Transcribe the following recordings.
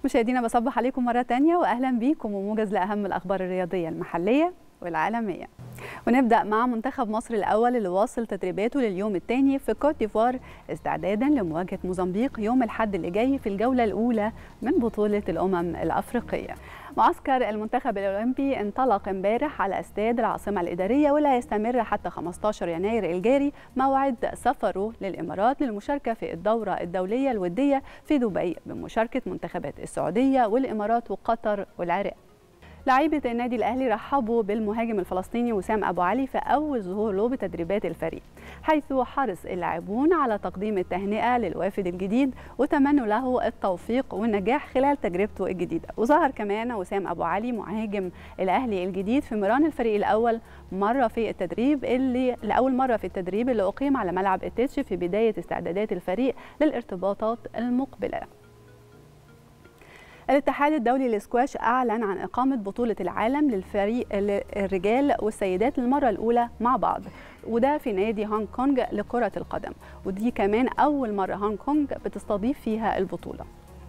مشاهدينا بصبح عليكم مرة تانية وأهلا بيكم وموجز لأهم الأخبار الرياضية المحلية والعالمية ونبدأ مع منتخب مصر الأول اللي واصل تدريباته لليوم الثاني في كوت ديفوار استعدادا لمواجهة موزمبيق يوم الحد اللي جاي في الجولة الأولى من بطولة الأمم الأفريقية معسكر المنتخب الأولمبي انطلق امبارح على استاد العاصمة الإدارية واللي هيستمر حتى 15 يناير الجاري موعد سفره للإمارات للمشاركة في الدورة الدولية الودية في دبي بمشاركة منتخبات السعودية والإمارات وقطر والعراق لعيبة النادي الأهلي رحبوا بالمهاجم الفلسطيني وسام أبو علي في أول ظهور له بتدريبات الفريق حيث حرص اللاعبون على تقديم التهنئة للوافد الجديد وتمنوا له التوفيق والنجاح خلال تجربته الجديدة وظهر كمان وسام أبو علي مهاجم الأهلي الجديد في مران الفريق الأول مرة في التدريب اللي لأول مرة في التدريب اللي أقيم على ملعب التتش في بداية استعدادات الفريق للارتباطات المقبلة الاتحاد الدولي للسكواش أعلن عن إقامة بطولة العالم للفريق الرجال والسيدات للمرة الأولى مع بعض وده في نادي هونج كونج لكرة القدم ودي كمان أول مرة هونج كونج بتستضيف فيها البطولة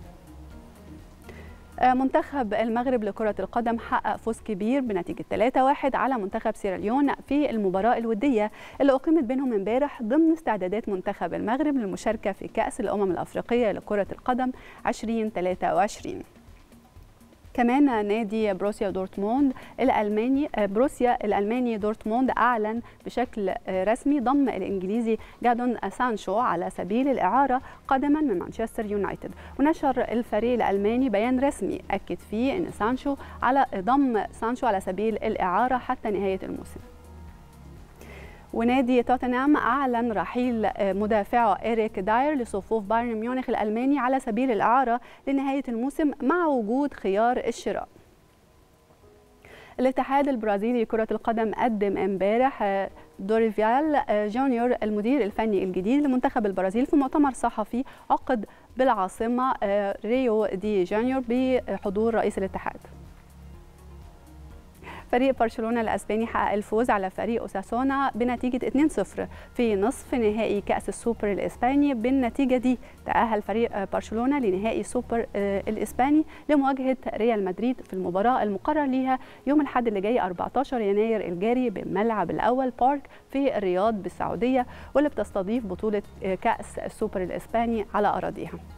منتخب المغرب لكرة القدم حقق فوز كبير بنتيجة 3-1 على منتخب سيراليون في المباراة الودية اللي أقيمت بينهم امبارح ضمن استعدادات منتخب المغرب للمشاركة في كأس الأمم الأفريقية لكرة القدم 2023 كمان نادي بروسيا دورتموند الالماني بروسيا الالماني دورتموند اعلن بشكل رسمي ضم الانجليزي جادون سانشو على سبيل الاعاره قدما من مانشستر يونايتد ونشر الفريق الالماني بيان رسمي اكد فيه ان سانشو على ضم سانشو على سبيل الاعاره حتى نهايه الموسم ونادي توتنهام أعلن رحيل مدافعه إيريك داير لصفوف بايرن ميونخ الألماني على سبيل الإعارة لنهاية الموسم مع وجود خيار الشراء الاتحاد البرازيلي لكرة القدم قدم امبارح دوريفيال جونيور المدير الفني الجديد لمنتخب البرازيل في مؤتمر صحفي عقد بالعاصمة ريو دي جانيور بحضور رئيس الاتحاد فريق برشلونه الاسباني حقق الفوز على فريق اوساسونا بنتيجه 2-0 في نصف نهائي كاس السوبر الاسباني بالنتيجه دي تاهل فريق برشلونه لنهائي سوبر الاسباني لمواجهه ريال مدريد في المباراه المقرر ليها يوم الاحد اللي جاي 14 يناير الجاري بملعب الاول بارك في الرياض بالسعوديه واللي بتستضيف بطوله كاس السوبر الاسباني على اراضيها